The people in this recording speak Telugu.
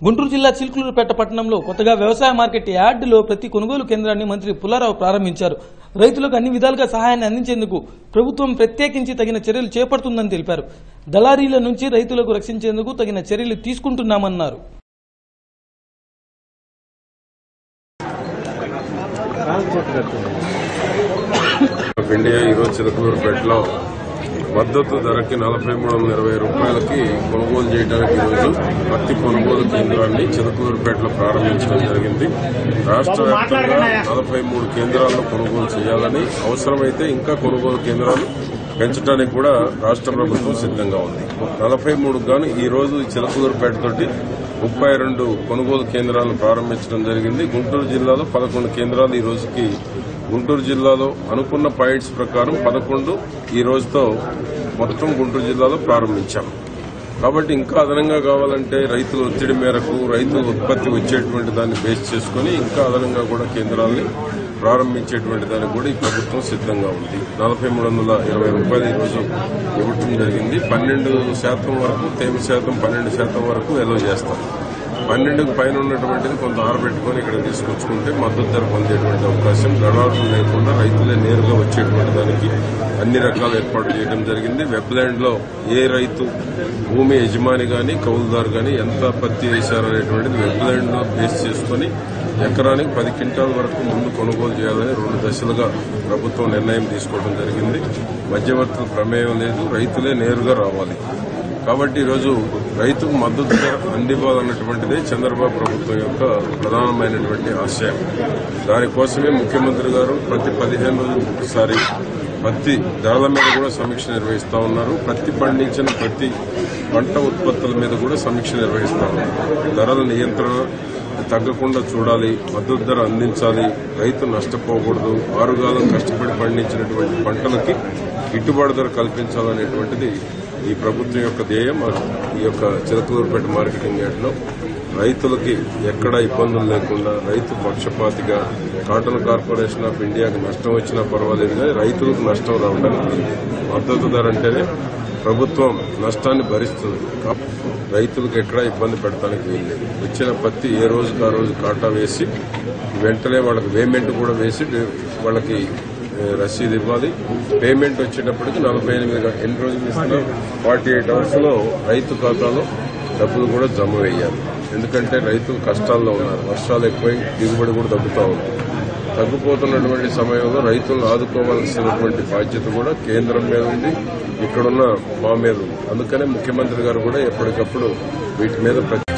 గుంటూరు జిల్లా చిలుకలూరుపేట పట్టణంలో కొత్తగా వ్యవసాయ మార్కెట్ యార్డులో ప్రతి కొనుగోలు కేంద్రాన్ని మంత్రి పుల్లారావు ప్రారంభించారు రైతులకు అన్ని విధాలుగా సహాయాన్ని అందించేందుకు ప్రభుత్వం ప్రత్యేకించి తగిన చర్యలు చేపడుతుందని తెలిపారు దళారీల నుంచి రైతులకు రక్షించేందుకు తగిన చర్యలు తీసుకుంటున్నామన్నారు ఆఫ్ ఇండియా ఈరోజు చిలకలూరుపేటలో మద్దతు ధరకి నలభై మూడు వందల ఇరవై రూపాయలకి కొనుగోలు చేయడానికి ఈరోజు పత్తి కొనుగోలు కేంద్రాన్ని చిలకలూరుపేటలో ప్రారంభించడం జరిగింది రాష్ట్ర వ్యాప్తంగా నలభై మూడు కేంద్రాల్లో కొనుగోలు చేయాలని అవసరమైతే ఇంకా కొనుగోలు కేంద్రాలు పెంచడానికి కూడా రాష్ట్ర ప్రభుత్వం సిద్ధంగా ఉంది నలభై మూడు గాను ఈ రోజు ఈ చిలకలూరుపేట తోటి ముప్పై రెండు కొనుగోలు కేంద్రాలను ప్రారంభించడం జరిగింది గుంటూరు జిల్లాలో పదకొండు కేంద్రాలు ఈ రోజుకి గుంటూరు జిల్లాలో అనుకున్న పాయింట్స్ ప్రకారం పదకొండు ఈ రోజుతో మొత్తం గుంటూరు జిల్లాలో ప్రారంభించాం కాబట్టి ఇంకా అదనంగా కావాలంటే రైతుల ఒత్తిడి మేరకు రైతుల ఉత్పత్తి వచ్చేటువంటి దాన్ని బేస్ చేసుకుని ఇంకా అదనంగా కూడా కేంద్రాలని ప్రారంభించేటువంటి దానికి కూడా ఈ ప్రభుత్వం సిద్ధంగా ఉంది నలభై మూడు వందల ఇరవై రూపాయలు ఈరోజు ఇవ్వటం జరిగింది పన్నెండు శాతం వరకు తేమ శాతం పన్నెండు శాతం వరకు ఎలో చేస్తాం పన్నెండుకు పైన ఉన్నటువంటిది కొంత ఆరబెట్టుకుని ఇక్కడ తీసుకొచ్చుకుంటే మద్దతు ధర పొందేటువంటి అవకాశం గణాలు లేకుండా రైతులే నేరుగా వచ్చేటువంటి దానికి అన్ని రకాల ఏర్పాట్లు చేయడం జరిగింది వెబ్లాండ్ లో ఏ రైతు భూమి యజమాని గాని కౌలుదారు గాని ఎంత పత్తి వేశారనేటువంటిది వెబ్లాండ్ లో బేస్ చేసుకుని ఎకరానికి పది క్వింటాల వరకు ముందు కొనుగోలు చేయాలని రెండు దశలుగా ప్రభుత్వం నిర్ణయం తీసుకోవడం జరిగింది మధ్యవర్తుల ప్రమేయం లేదు రైతులే నేరుగా రావాలి కాబట్టి ఈరోజు రైతుకు మద్దతు ధర అందివ్వాలన్నటువంటిదే చంద్రబాబు ప్రభుత్వం యొక్క ప్రధానమైనటువంటి ఆశయం దానికోసమే ముఖ్యమంత్రి గారు ప్రతి పదిహేను రోజులకు ఒకసారి పత్తి ధరల మీద కూడా సమీక్ష నిర్వహిస్తా ఉన్నారు పత్తి పండించిన ప్రతి పంట ఉత్పత్తుల మీద కూడా సమీక్ష నిర్వహిస్తా ఉన్నారు ధరల నియంత్రణ తగ్గకుండా చూడాలి మద్దతు ధర అందించాలి రైతు నష్టపోకూడదు ఆరుగాలం కష్టపడి పండించినటువంటి పంటలకి గిట్టుబాటు ధర కల్పించాలనేటువంటిది ఈ ప్రభుత్వం యొక్క ధ్యేయం ఈ యొక్క చిలకలూరుపేట మార్కెటింగ్ యార్డ్లో రైతులకి ఎక్కడ ఇబ్బందులు లేకుండా రైతు పక్షపాతిగా కాటన్ కార్పొరేషన్ ఆఫ్ ఇండియాకి నష్టం వచ్చినా పర్వాలేదు కానీ రైతులకు నష్టం రావడానికి లేదు. మద్దతు ధర అంటేనే ప్రభుత్వం నష్టాన్ని భరిస్తుంది కా- రైతులకు ఎక్కడా ఇబ్బంది పెడతానికి వీల్లేదు వచ్చిన పత్తి ఏ రోజుకి ఆ రోజు కాటా వేసి వెంటనే వాళ్ళకి పేమెంట్ కూడా వేసి వాళ్ళకి ఏ, రసీదు ఇవ్వాలి పేమెంట్ వచ్చేటప్పటికి నలభై ఎనిమిది గంటలు ఎన్ని రోజులు ఇస్తున్నా ఫార్టీ ఎయిట్ అవర్స్ లో రైతు ఖాతాలో డబ్బులు కూడా జమ వేయాలి ఎందుకంటే రైతులు కష్టాల్లో ఉన్నారు వర్షాలు ఎక్కువై దిగుబడి కూడా తగ్గుతూ ఉంది తగ్గిపోతున్నటువంటి సమయంలో రైతులను ఆదుకోవాల్సినటువంటి బాధ్యత కూడా కేంద్రం మీద ఉంది ఇక్కడున్న మా మీద ఉంది అందుకనే ముఖ్యమంత్రి గారు కూడా ఎప్పటికప్పుడు వీటి మీద ప్రతి